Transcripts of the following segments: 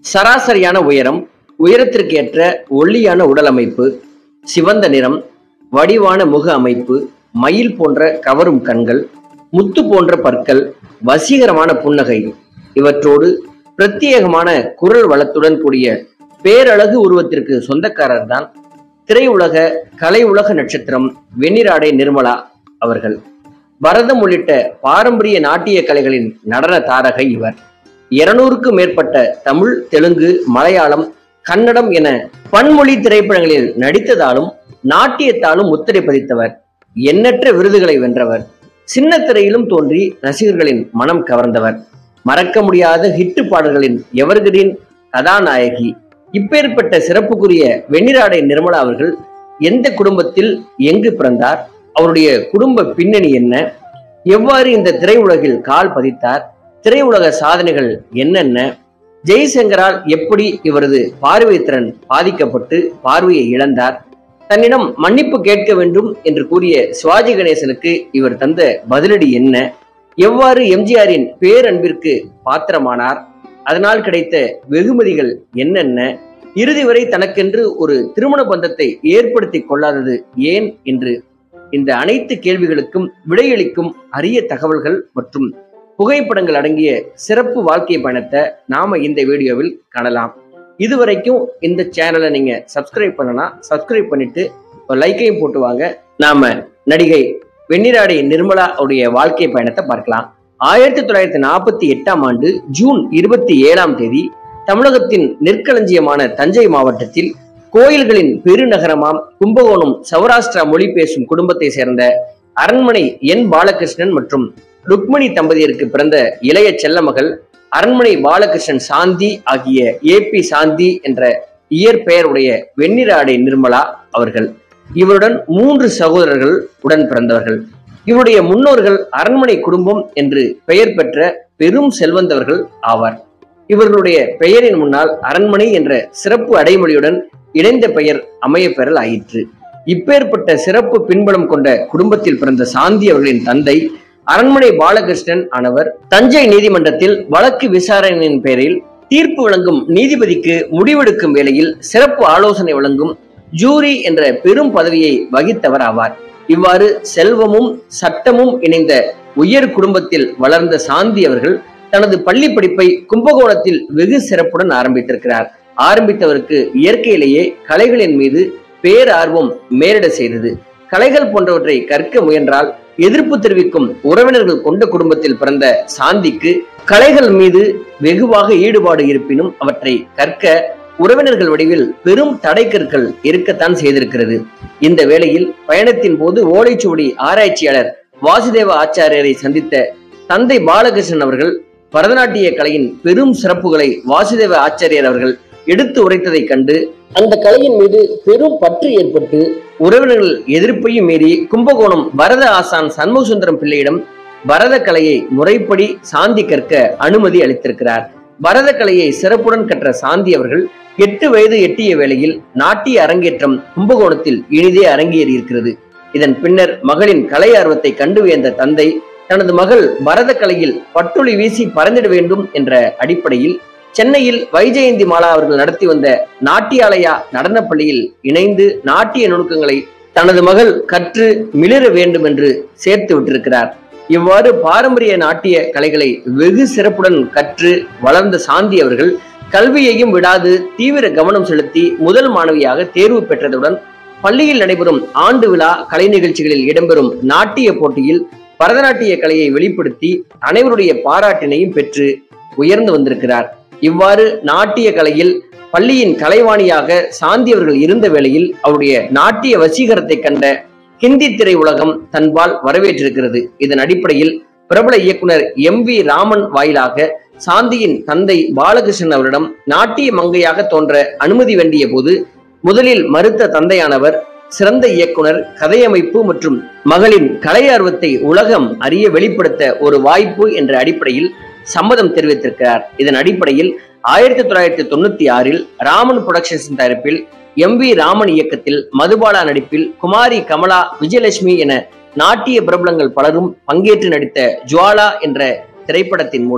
சராசரியான உயரம் உயரத்திற்கு ஏற்ற ஒல்லியான உடல் அமைப்பு சிவந்த நிறம் வடிவான முக அமைப்பு மயில் போன்ற கவரும் கண்கள் முத்து போன்ற பற்கள் வசீகரமான புன்னகை இவற்றோடு பிரத்யேகமான குரல் வளத்துடன் கூடிய பேரழகு உருவத்திற்கு சொந்தக்காரர் தான் திரையுலக கலை உலக நட்சத்திரம் வெண்ணிராடை நிர்மலா அவர்கள் பரதம் உள்ளிட்ட பாரம்பரிய நாட்டிய கலைகளின் நடன தாரகை இவர் இருநூறுக்கும் மேற்பட்ட தமிழ் தெலுங்கு மலையாளம் கன்னடம் என பன்மொழி திரைப்படங்களில் நடித்ததாலும் நாட்டியத்தாலும் முத்திரை பதித்தவர் எண்ணற்ற விருதுகளை வென்றவர் சின்ன திரையிலும் தோன்றி ரசிகர்களின் மனம் கவர்ந்தவர் மறக்க முடியாத ஹிட்டு பாடல்களின் எவர்கிரீன் கதாநாயகி இப்பேற்பட்ட சிறப்புக்குரிய வெண்ணிராடை நிர்மலா அவர்கள் எந்த குடும்பத்தில் எங்கு பிறந்தார் அவருடைய குடும்ப பின்னணி என்ன எவ்வாறு இந்த திரையுலகில் கால் பதித்தார் திரையுலக சாதனைகள் என்னென்ன ஜெய்சங்கரால் எப்படி இவரது பார்வை திறன் பாதிக்கப்பட்டு பார்வையை இழந்தார் தன்னிடம் மன்னிப்பு கேட்க வேண்டும் என்று கூறிய சிவாஜி கணேசனுக்கு இவர் தந்த பதிலடி என்ன எவ்வாறு எம்ஜிஆரின் பேரன்பிற்கு பாத்திரமானார் அதனால் கிடைத்த வெகுமதிகள் என்னென்ன இறுதி வரை தனக்கென்று ஒரு திருமண பந்தத்தை ஏற்படுத்திக் கொள்ளாதது ஏன் என்று இந்த அனைத்து கேள்விகளுக்கும் விடையளிக்கும் அரிய தகவல்கள் மற்றும் புகைப்படங்கள் அடங்கிய சிறப்பு வாழ்க்கை பயணத்தை நாம இந்த வீடியோவில் காணலாம் இதுவரைக்கும் இந்த சேனலை நீங்க சப்ஸ்கிரைப் பண்ணனா சப்ஸ்கிரைப் பண்ணிட்டு ஒரு லைக்கையும் போட்டு வாங்க நாம நடிகை வெண்ணிராடை நிர்மலா உடைய வாழ்க்கை பயணத்தை பார்க்கலாம் ஆயிரத்தி தொள்ளாயிரத்தி நாற்பத்தி எட்டாம் ஆண்டு ஜூன் இருபத்தி ஏழாம் தேதி தமிழகத்தின் நெற்களஞ்சியமான தஞ்சை மாவட்டத்தில் கோயில்களின் பெருநகரமாம் கும்பகோணம் சௌராஷ்டிரா மொழி பேசும் குடும்பத்தை சேர்ந்த அரண்மனை என் பாலகிருஷ்ணன் மற்றும் ருக்மணி தம்பதியருக்கு பிறந்த இளைய செல்லமகள் அரண்மனை பாலகிருஷ்ணன் சாந்தி ஆகிய ஏ பி சாந்தி என்ற இயற்பெயருடைய வெண்ணிராடை நிர்மலா அவர்கள் இவருடன் மூன்று சகோதரர்கள் உடன் பிறந்தவர்கள் இவருடைய முன்னோர்கள் அரண்மனை குடும்பம் என்று பெயர் பெற்ற பெரும் செல்வந்தவர்கள் ஆவார் இவர்களுடைய பெயரின் முன்னால் அரண்மனை என்ற சிறப்பு அடைமொழியுடன் இணைந்த பெயர் அமைய பெறல் ஆயிற்று இப்பேற்பட்ட சிறப்பு பின்புலம் கொண்ட குடும்பத்தில் பிறந்த சாந்தி அவர்களின் தந்தை அரண்மனை பாலகிருஷ்ணன் ஆனவர் தஞ்சை நீதிமன்றத்தில் வழக்கு விசாரணையின் பேரில் தீர்ப்பு வழங்கும் நீதிபதிக்கு முடிவெடுக்கும் வேளையில் சிறப்பு ஆலோசனை வழங்கும் ஜூரி என்ற பெரும் பதவியை வகித்தவர் ஆவார் இவ்வாறு செல்வமும் சட்டமும் இணைந்த உயர் குடும்பத்தில் வளர்ந்த சாந்தி அவர்கள் தனது பள்ளி படிப்பை கும்பகோணத்தில் வெகு சிறப்புடன் ஆரம்பித்திருக்கிறார் ஆரம்பித்தவருக்கு இயற்கையிலேயே கலைகளின் மீது பேரார்வம் மேலிட செய்தது கலைகள் போன்றவற்றை கற்க முயன்றால் எதிர்ப்பு தெரிவிக்கும் உறவினர்கள் கொண்ட குடும்பத்தில் பிறந்த சாந்திக்கு கலைகள் மீது வெகுவாக ஈடுபாடு இருப்பினும் அவற்றை கற்க உறவினர்கள் வடிவில் பெரும் தடைக்கற்கள் இருக்கத்தான் செய்திருக்கிறது இந்த வேளையில் பயணத்தின் போது ஓலைச்சுவடி ஆராய்ச்சியாளர் வாசுதேவ ஆச்சாரியரை சந்தித்த தந்தை பாலகிருஷ்ணன் அவர்கள் பரதநாட்டிய கலையின் பெரும் சிறப்புகளை வாசுதேவ ஆச்சாரியர் அவர்கள் எடுத்து உரைத்ததைக் கண்டு அந்த கலையின் மீது பெரும் பற்று ஏற்பட்டு உறவினர்கள் எதிர்ப்பையும் மீறி கும்பகோணம் பரத ஆசான் சண்முகசுந்தரம் பிள்ளையிடம் பரத கலையை முறைப்படி சாந்தி கற்க அனுமதி அளித்திருக்கிறார் பரத கலையை சிறப்புடன் கற்ற சாந்தி அவர்கள் எட்டு வயது எட்டிய வேளையில் நாட்டிய அரங்கேற்றம் கும்பகோணத்தில் இனிதே அரங்கேறி இருக்கிறது இதன் பின்னர் மகளின் கலை ஆர்வத்தை கண்டு வியந்த தந்தை தனது மகள் பரத கலையில் பட்டொளி வீசி பறந்திட வேண்டும் என்ற அடிப்படையில் சென்னையில் வைஜெயந்தி மாலா அவர்கள் நடத்தி வந்த நாட்டியாலயா நடனப் பள்ளியில் இணைந்து நாட்டிய நுணுக்கங்களை தனது மகள் கற்று மிளிர வேண்டும் என்று சேர்த்து விட்டிருக்கிறார் இவ்வாறு பாரம்பரிய நாட்டிய கலைகளை வெகு சிறப்புடன் கற்று வளர்ந்த சாந்தி அவர்கள் கல்வியையும் விடாது தீவிர கவனம் செலுத்தி முதல் மாணவியாக தேர்வு பெற்றதுடன் பள்ளியில் நடைபெறும் ஆண்டு விழா கலை நிகழ்ச்சிகளில் இடம்பெறும் நாட்டிய போட்டியில் பரதநாட்டிய கலையை வெளிப்படுத்தி அனைவருடைய பாராட்டினையும் பெற்று உயர்ந்து வந்திருக்கிறார் இவ்வாறு நாட்டிய கலையில் பள்ளியின் கலைவாணியாக சாந்தி அவர்கள் இருந்த வேளையில் அவருடைய நாட்டிய வசீகரத்தை கண்ட ஹிந்தி திரை உலகம் தன்பால் வரவேற்றிருக்கிறது இதன் அடிப்படையில் பிரபல இயக்குனர் எம் வி ராமன் வாயிலாக சாந்தியின் தந்தை பாலகிருஷ்ணன் அவரிடம் நாட்டிய மங்கையாக தோன்ற அனுமதி வேண்டிய போது முதலில் மறுத்த தந்தையானவர் சிறந்த இயக்குனர் கதையமைப்பு மற்றும் மகளின் கலை ஆர்வத்தை உலகம் அறிய வெளிப்படுத்த ஒரு வாய்ப்பு என்ற அடிப்படையில் சம்மதம் தெரிவித்திருக்கிறார் இதன் அடிப்படையில் ஆயிரத்தி தொள்ளாயிரத்தி தொண்ணூத்தி ஆறில் ராமன் புரொடக்ஷன்ஸ் தயாரிப்பில் எம் வி ராமன் இயக்கத்தில் மதுபாலா நடிப்பில் குமாரி கமலா விஜயலட்சுமி என நாட்டிய பிரபலங்கள் பலரும் பங்கேற்று நடித்த ஜுவாலா என்ற திரைப்படத்தின் மூலம்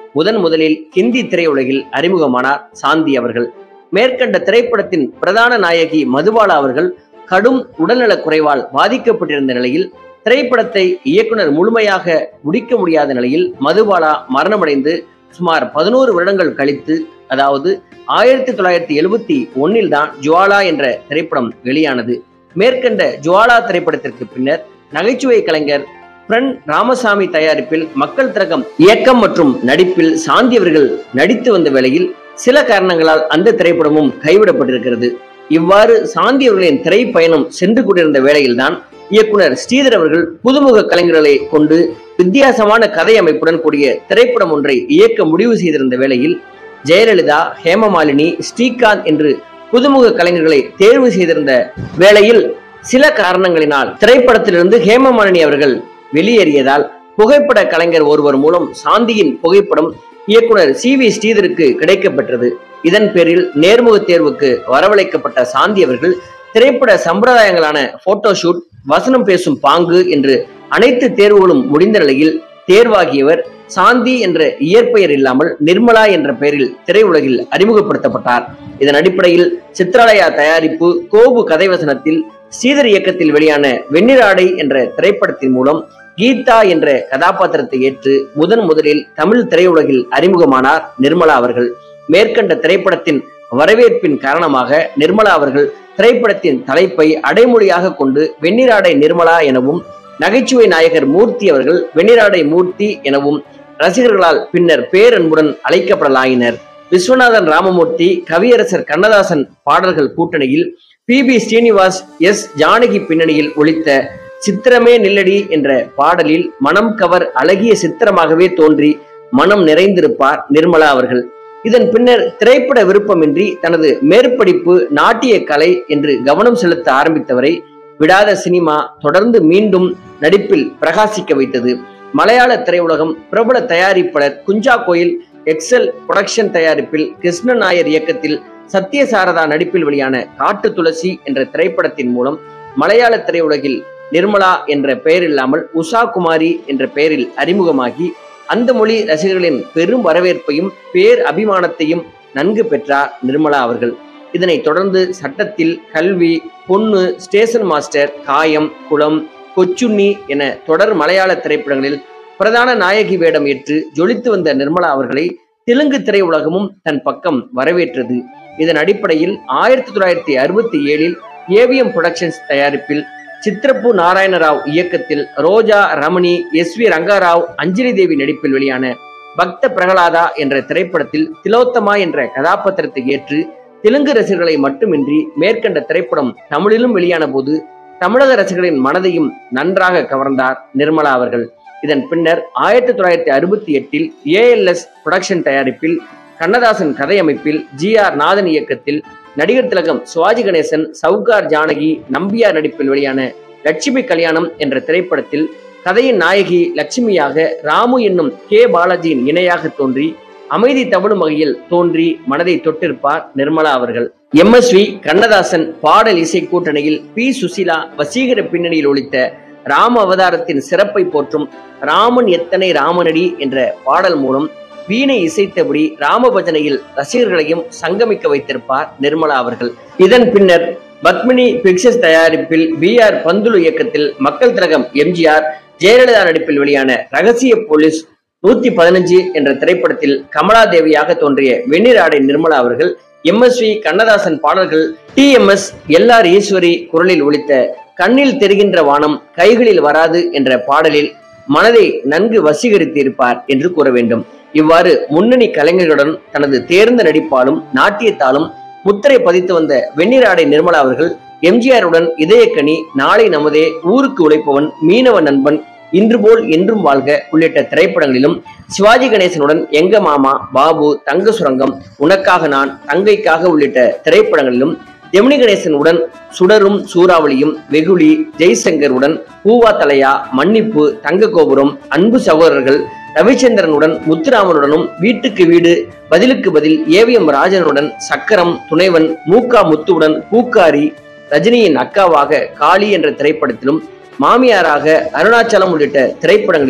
முதன் முதலில் ஹிந்தி திரையுலகில் அறிமுகமானார் சாந்தி அவர்கள் மேற்கண்ட திரைப்படத்தின் பிரதான நாயகி மதுபாலா அவர்கள் கடும் உடல்நலக் குறைவால் பாதிக்கப்பட்டிருந்த நிலையில் திரைப்படத்தை இயக்குனர் முழுமையாக முடிக்க முடியாத நிலையில் மதுபாலா மரணமடைந்து சுமார் பதினோரு வருடங்கள் கழித்து அதாவது ஆயிரத்தி தொள்ளாயிரத்தி எழுபத்தி ஒன்னில் தான் ஜுவாலா என்ற திரைப்படம் வெளியானது மேற்கண்ட ஜுவாலா திரைப்படத்திற்கு பின்னர் நகைச்சுவை கலைஞர் பிரன் ராமசாமி தயாரிப்பில் மக்கள் திலகம் இயக்கம் மற்றும் நடிப்பில் சாந்தி அவர்கள் நடித்து வந்த வேளையில் சில காரணங்களால் அந்த திரைப்படமும் கைவிடப்பட்டிருக்கிறது இவ்வாறு சாந்தி அவர்களின் திரைப்பயணம் சென்று கொண்டிருந்த வேளையில்தான் இயக்குனர் ஸ்ரீதர் அவர்கள் புதுமுக கலைஞர்களை கொண்டு வித்தியாசமான கதை அமைப்புடன் கூடிய திரைப்படம் ஒன்றை இயக்க முடிவு செய்திருந்த வேளையில் ஜெயலலிதா ஹேமமாலினி ஸ்ரீகாந்த் என்று புதுமுக கலைஞர்களை தேர்வு செய்திருந்த வேளையில் சில காரணங்களினால் திரைப்படத்திலிருந்து ஹேமமாலினி அவர்கள் வெளியேறியதால் புகைப்பட கலைஞர் ஒருவர் மூலம் சாந்தியின் புகைப்படம் இயக்குனர் சி வி ஸ்ரீதருக்கு கிடைக்கப்பெற்றது இதன் பேரில் நேர்முக தேர்வுக்கு வரவழைக்கப்பட்ட சாந்தி அவர்கள் திரைப்பட சம்பிரதாயங்களான போட்டோ ஷூட் வசனம் பேசும் பாங்கு என்று அனைத்து தேர்வுகளும் முடிந்த நிலையில் தேர்வாகியவர் சாந்தி என்ற இயற்பெயர் இல்லாமல் நிர்மலா என்ற பெயரில் திரையுலகில் அறிமுகப்படுத்தப்பட்டார் இதன் அடிப்படையில் சித்ராலயா தயாரிப்பு கோபு கதைவசனத்தில் ஸ்ரீதர் இயக்கத்தில் வெளியான வெண்ணிராடை என்ற திரைப்படத்தின் மூலம் கீதா என்ற கதாபாத்திரத்தை ஏற்று முதன் முதலில் தமிழ் திரையுலகில் அறிமுகமானார் நிர்மலா அவர்கள் மேற்கண்ட திரைப்படத்தின் வரவேற்பின் காரணமாக நிர்மலா அவர்கள் திரைப்படத்தின் தலைப்பை அடைமொழியாக கொண்டு வெண்ணிராடை நிர்மலா எனவும் நகைச்சுவை நாயகர் மூர்த்தி அவர்கள் வெண்ணிராடை மூர்த்தி எனவும் ரசிகர்களால் பின்னர் பேரன்புடன் அழைக்கப்படலாயினர் விஸ்வநாதன் ராமமூர்த்தி கவியரசர் கண்ணதாசன் பாடல்கள் கூட்டணியில் P B Srinivas S Janaki பின்னணியில் ஒலித்த சித்திரமே நில்லடி என்ற பாடலில் மனம் கவர் அழகிய சித்திரமாகவே தோன்றி மனம் நிறைந்திருப்பார் நிர்மலா அவர்கள் இதன் பின்னர் திரைப்பட விருப்பமின்றி தனது மேற்படிப்பு நாட்டிய கலை என்று கவனம் செலுத்த ஆரம்பித்தவரை விடாத சினிமா தொடர்ந்து மீண்டும் நடிப்பில் பிரகாசிக்க வைத்தது மலையாள திரையுலகம் பிரபல தயாரிப்பாளர் குஞ்சா கோயில் எக்ஸல் புரொடக்ஷன் தயாரிப்பில் கிருஷ்ணன் நாயர் இயக்கத்தில் சத்யசாரதா நடிப்பில் வெளியான காட்டு துளசி என்ற திரைப்படத்தின் மூலம் மலையாள திரையுலகில் நிர்மலா என்ற பெயர் இல்லாமல் உஷா குமாரி என்ற பெயரில் அறிமுகமாகி அந்த மொழி ரசிகர்களின் பெரும் வரவேற்பையும் பேர் அபிமானத்தையும் நன்கு பெற்றார் நிர்மலா அவர்கள் இதனைத் தொடர்ந்து சட்டத்தில் கல்வி பொண்ணு ஸ்டேஷன் மாஸ்டர் காயம் குளம் கொச்சுண்ணி என தொடர் மலையாள திரைப்படங்களில் பிரதான நாயகி வேடம் ஏற்று ஜொலித்து வந்த நிர்மலா அவர்களை தெலுங்கு திரையுலகமும் தன் பக்கம் வரவேற்றது இதன் அடிப்படையில் ஆயிரத்தி தொள்ளாயிரத்தி அறுபத்தி ஏழில் ஏவிஎம் புரொடக்ஷன்ஸ் தயாரிப்பில் சித்திரப்பு நாராயணராவ் இயக்கத்தில் ரோஜா ரமணி எஸ் வி ரங்காராவ் அஞ்சலி தேவி நடிப்பில் வெளியான பக்த பிரகலாதா என்ற திரைப்படத்தில் திலோத்தமா என்ற கதாபாத்திரத்தை ஏற்று தெலுங்கு ரசிகர்களை மட்டுமின்றி மேற்கண்ட திரைப்படம் தமிழிலும் வெளியான போது தமிழக ரசிகர்களின் மனதையும் நன்றாக கவர்ந்தார் நிர்மலா அவர்கள் இதன் பின்னர் ஆயிரத்தி தொள்ளாயிரத்தி அறுபத்தி எட்டில் ஏஎல்எஸ் புரொடக்ஷன் தயாரிப்பில் கண்ணதாசன் கதையமைப்பில் ஜி ஆர் நாதன் இயக்கத்தில் நடிகர் திலகம் சிவாஜி கணேசன் சவுகார் ஜானகி நம்பியார் நடிப்பில் வெளியான லட்சுமி கல்யாணம் என்ற திரைப்படத்தில் கதையின் நாயகி லட்சுமியாக ராமு என்னும் கே பாலாஜியின் இணையாக தோன்றி அமைதி தவழும் வகையில் தோன்றி மனதை தொட்டிருப்பார் நிர்மலா அவர்கள் எம் எஸ் வி கண்ணதாசன் பாடல் இசை கூட்டணியில் பி சுசிலா வசீகர பின்னணியில் ஒலித்த ராம அவதாரத்தின் சிறப்பை போற்றும் ராமன் எத்தனை ராமனடி என்ற பாடல் மூலம் வீணை இசைத்தபடி ராமபஜனையில் ரசிகர்களையும் சங்கமிக்க வைத்திருப்பார் நிர்மலா அவர்கள் இதன் பின்னர் பத்மினி பிக்சர்ஸ் தயாரிப்பில் பி ஆர் பந்துலு இயக்கத்தில் மக்கள் திலகம் எம்ஜிஆர் ஜெயலலிதா நடிப்பில் வெளியான ரகசிய போலீஸ் நூத்தி பதினஞ்சு என்ற திரைப்படத்தில் கமலாதேவியாக தோன்றிய வெண்ணிராடை நிர்மலா அவர்கள் எம் எஸ் வி கண்ணதாசன் பாடல்கள் T M S L R Eswari குரலில் ஒலித்த கண்ணில் தெரிகின்ற வானம் கைகளில் வராது என்ற பாடலில் மனதை நன்கு வசீகரித்து இருப்பார் என்று கூற வேண்டும் இவ்வாறு முன்னணி கலைஞர்களுடன் தனது தேர்ந்த நடிப்பாலும் நாட்டியத்தாலும் முத்திரை பதித்து வந்த வெண்ணிராடை நிர்மலா அவர்கள் எம்ஜிஆருடன் இதயக்கனி நாளை நமதே ஊருக்கு உழைப்பவன் மீனவ நண்பன் இன்று போல் என்றும் வாழ்க உள்ளிட்ட திரைப்படங்களிலும் சிவாஜி கணேசனுடன் எங்க மாமா பாபு தங்க சுரங்கம் உனக்காக நான் தங்கைக்காக உள்ளிட்ட திரைப்படங்களிலும் ஜெமினி கணேசனுடன் சுடரும் சூறாவளியும் வெகுளி ஜெய்சங்கருடன் பூவா தலையா மன்னிப்பு தங்க கோபுரம் அன்பு சகோதரர்கள் ரவிச்சந்திரனுடன் முத்துராமனுடனும் வீட்டுக்கு வீடு பதிலுக்கு பதில் ஏவிஎம் ராஜனுடன் சக்கரம் துணைவன் மூக்கா முத்துவுடன் பூக்காரி ரஜினியின் அக்காவாக காளி என்ற திரைப்படத்திலும் மாமியாராக அருணாச்சலம் உள்ளிட்ட திரைப்படங்களிலும்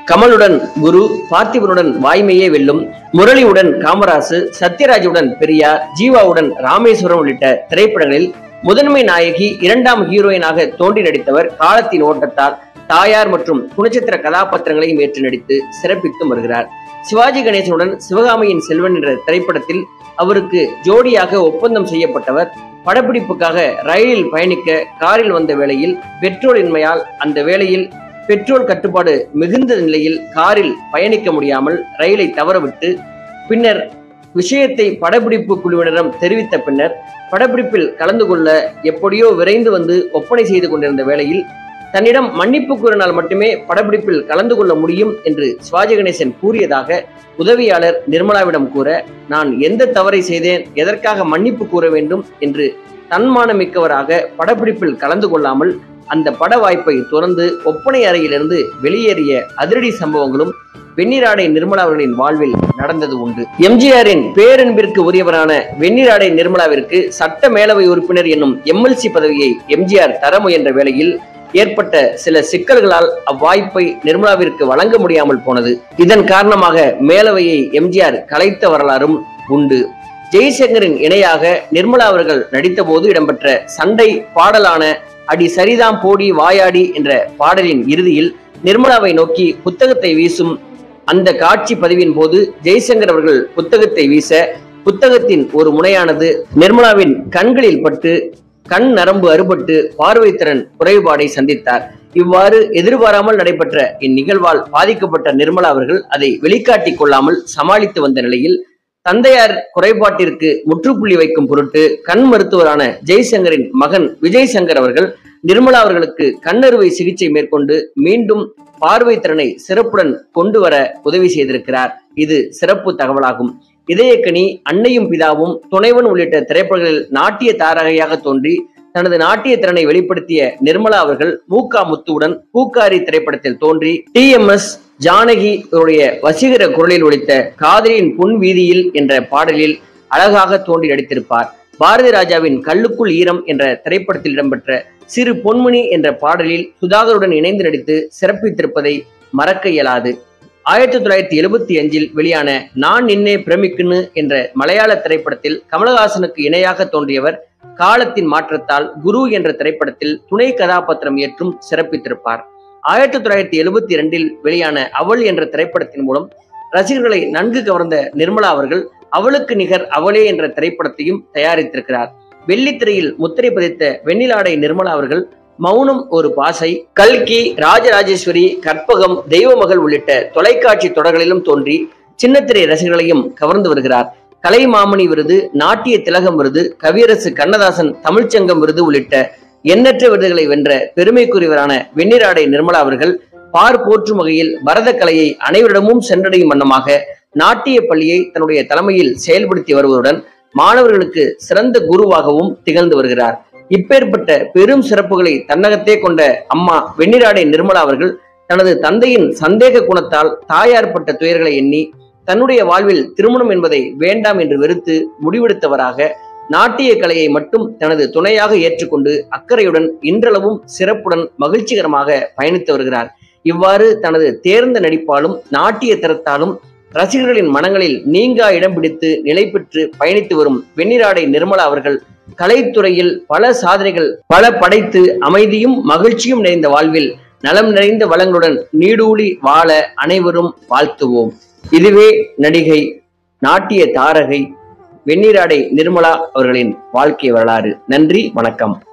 கமலுடன் குரு பார்த்திபனுடன் வாய்மையே வெல்லும் முரளியுடன் காமராசு சத்யராஜுடன் பெரியார் ஜீவாவுடன் ராமேஸ்வரம் உள்ளிட்ட திரைப்படங்களில் முதன்மை நாயகி இரண்டாம் ஹீரோயினாக தோன்றி நடித்தவர் காலத்தின் ஓட்டத்தால் தாயார் மற்றும் குணச்சித்திர கதாபாத்திரங்களையும் ஏற்று நடித்து சிறப்பித்து வருகிறார் சிவாஜி கணேசனுடன் சிவகாமியின் செல்வன் என்ற திரைப்படத்தில் அவருக்கு ஜோடியாக ஒப்பந்தம் செய்யப்பட்டவர் படப்பிடிப்புக்காக ரயிலில் பயணிக்க காரில் வந்த வேளையில் பெட்ரோல் இன்மையால் அந்த வேளையில் பெட்ரோல் கட்டுப்பாடு மிகுந்த நிலையில் காரில் பயணிக்க முடியாமல் ரயிலை தவறவிட்டு பின்னர் விஷயத்தை படப்பிடிப்பு குழுவினரிடம் தெரிவித்த பின்னர் படப்பிடிப்பில் கலந்து கொள்ள எப்படியோ விரைந்து வந்து ஒப்பனை செய்து கொண்டிருந்த வேளையில் தன்னிடம் மன்னிப்பு கூறினால் மட்டுமே படப்பிடிப்பில் கலந்து கொள்ள முடியும் என்று சிவாஜி கணேசன் கூறியதாக உதவியாளர் நிர்மலாவிடம் கூற நான் எந்த தவறை செய்தேன் எதற்காக மன்னிப்பு கூற வேண்டும் என்று தன்மானமிக்கவராக படப்பிடிப்பில் கலந்து கொள்ளாமல் அந்த பட வாய்ப்பை துறந்து ஒப்பனை அறையிலிருந்து வெளியேறிய அதிரடி சம்பவங்களும் வெண்ணிராடை நிர்மலா அவர்களின் வாழ்வில் நடந்தது உண்டு எம்ஜிஆரின் பேரன்பிற்கு உரியவரான வெண்ணிராடை நிர்மலாவிற்கு சட்ட மேலவை உறுப்பினர் என்னும் எம்எல்சி பதவியை எம்ஜிஆர் தர முயன்ற வேளையில் ஏற்பட்ட சில சிக்கல்களால் அவ்வாய்ப்பை நிர்மலாவிற்கு வழங்க முடியாமல் போனது இதன் காரணமாக மேலவையை எம்ஜிஆர் கலைத்த வரலாறும் உண்டு ஜெய்சங்கரின் இணையாக நிர்மலா அவர்கள் நடித்தபோது இடம்பெற்ற சண்டை பாடலான அடி சரிதாம் போடி வாயாடி என்ற பாடலின் இறுதியில் நிர்மலாவை நோக்கி புத்தகத்தை வீசும் அந்த காட்சி பதிவின் போது ஜெய்சங்கர் அவர்கள் புத்தகத்தை வீச புத்தகத்தின் ஒரு முனையானது நிர்மலாவின் கண்களில் பட்டு கண் நரம்பு அறுபட்டு பார்வைத்திறன் குறைபாடை சந்தித்தார் இவ்வாறு எதிர்பாராமல் நடைபெற்ற இந்நிகழ்வால் பாதிக்கப்பட்ட நிர்மலா அவர்கள் அதை வெளிக்காட்டிக் கொள்ளாமல் சமாளித்து வந்த நிலையில் தந்தையார் குறைபாட்டிற்கு முற்றுப்புள்ளி வைக்கும் பொருட்டு கண் மருத்துவரான ஜெய்சங்கரின் மகன் விஜய் சங்கர் அவர்கள் நிர்மலா அவர்களுக்கு கண்ணறுவை சிகிச்சை மேற்கொண்டு மீண்டும் பார்வை திறனை சிறப்புடன் கொண்டு வர உதவி செய்திருக்கிறார் இது சிறப்பு தகவலாகும் இதயக்கனி அன்னையும் பிதாவும் துணைவன் உள்ளிட்ட திரைப்படங்களில் நாட்டிய தாரகையாக தோன்றி தனது நாட்டிய திறனை வெளிப்படுத்திய நிர்மலா அவர்கள் மூக்கா முத்துவுடன் பூக்காரி திரைப்படத்தில் தோன்றி டி எம் எஸ் ஜானகி அவருடைய வசீகர குரலில் ஒலித்த காதலின் புன் வீதியில் என்ற பாடலில் அழகாக தோன்றி நடித்திருப்பார் பாரதி ராஜாவின் கல்லுக்குள் ஈரம் என்ற திரைப்படத்தில் இடம்பெற்ற சிறு பொன்முனி என்ற பாடலில் சுதாகருடன் இணைந்து நடித்து சிறப்பித்திருப்பதை மறக்க இயலாது ஆயிரத்தி தொள்ளாயிரத்தி எழுபத்தி அஞ்சில் வெளியான நான் நின்னே பிரமிக்குன்னு என்ற மலையாள திரைப்படத்தில் கமலஹாசனுக்கு இணையாக தோன்றியவர் காலத்தின் மாற்றத்தால் குரு என்ற திரைப்படத்தில் துணை கதாபாத்திரம் ஏற்றும் சிறப்பித்திருப்பார் ஆயிரத்தி தொள்ளாயிரத்தி எழுபத்தி இரண்டில் வெளியான அவள் என்ற திரைப்படத்தின் மூலம் ரசிகர்களை நன்கு கவர்ந்த நிர்மலா அவர்கள் அவளுக்கு நிகர் அவளே என்ற திரைப்படத்தையும் தயாரித்திருக்கிறார் வெள்ளித்திரையில் முத்திரை பதித்த வெண்ணிலாடை நிர்மலா அவர்கள் மௌனம் ஒரு பாசை கல்கி ராஜராஜேஸ்வரி கற்பகம் தெய்வமகள் உள்ளிட்ட தொலைக்காட்சி தொடர்களிலும் தோன்றி சின்னத்திரை ரசிகர்களையும் கவர்ந்து வருகிறார் கலைமாமணி விருது நாட்டிய திலகம் விருது கவியரசு கண்ணதாசன் தமிழ்ச்சங்கம் விருது உள்ளிட்ட எண்ணற்ற விருதுகளை வென்ற பெருமைக்குரியவரான வெண்ணிராடை நிர்மலா அவர்கள் பார் போற்றும் வகையில் பரத கலையை அனைவரிடமும் சென்றடையும் வண்ணமாக நாட்டிய பள்ளியை தன்னுடைய தலைமையில் செயல்படுத்தி வருவதுடன் மாணவர்களுக்கு சிறந்த குருவாகவும் திகழ்ந்து வருகிறார் இப்பேற்பட்ட பெரும் சிறப்புகளை தன்னகத்தே கொண்ட அம்மா வெண்ணிராடை நிர்மலா அவர்கள் தனது தந்தையின் சந்தேக குணத்தால் தாயார் பட்ட துயர்களை எண்ணி தன்னுடைய வாழ்வில் திருமணம் என்பதை வேண்டாம் என்று வெறுத்து முடிவெடுத்தவராக நாட்டிய கலையை மட்டும் தனது துணையாக ஏற்றுக்கொண்டு அக்கறையுடன் இன்றளவும் சிறப்புடன் மகிழ்ச்சிகரமாக பயணித்து வருகிறார் இவ்வாறு தனது தேர்ந்த நடிப்பாலும் நாட்டிய திறத்தாலும் ரசிகர்களின் மனங்களில் நீங்கா இடம் பிடித்து நிலை பெற்று பயணித்து வரும் வெண்ணிராடை நிர்மலா அவர்கள் கலைத்துறையில் பல சாதனைகள் பல படைத்து அமைதியும் மகிழ்ச்சியும் நிறைந்த வாழ்வில் நலம் நிறைந்த வளங்களுடன் நீடூழி வாழ அனைவரும் வாழ்த்துவோம் இதுவே நடிகை நாட்டிய தாரகை வெண்ணிராடை நிர்மலா அவர்களின் வாழ்க்கை வரலாறு நன்றி வணக்கம்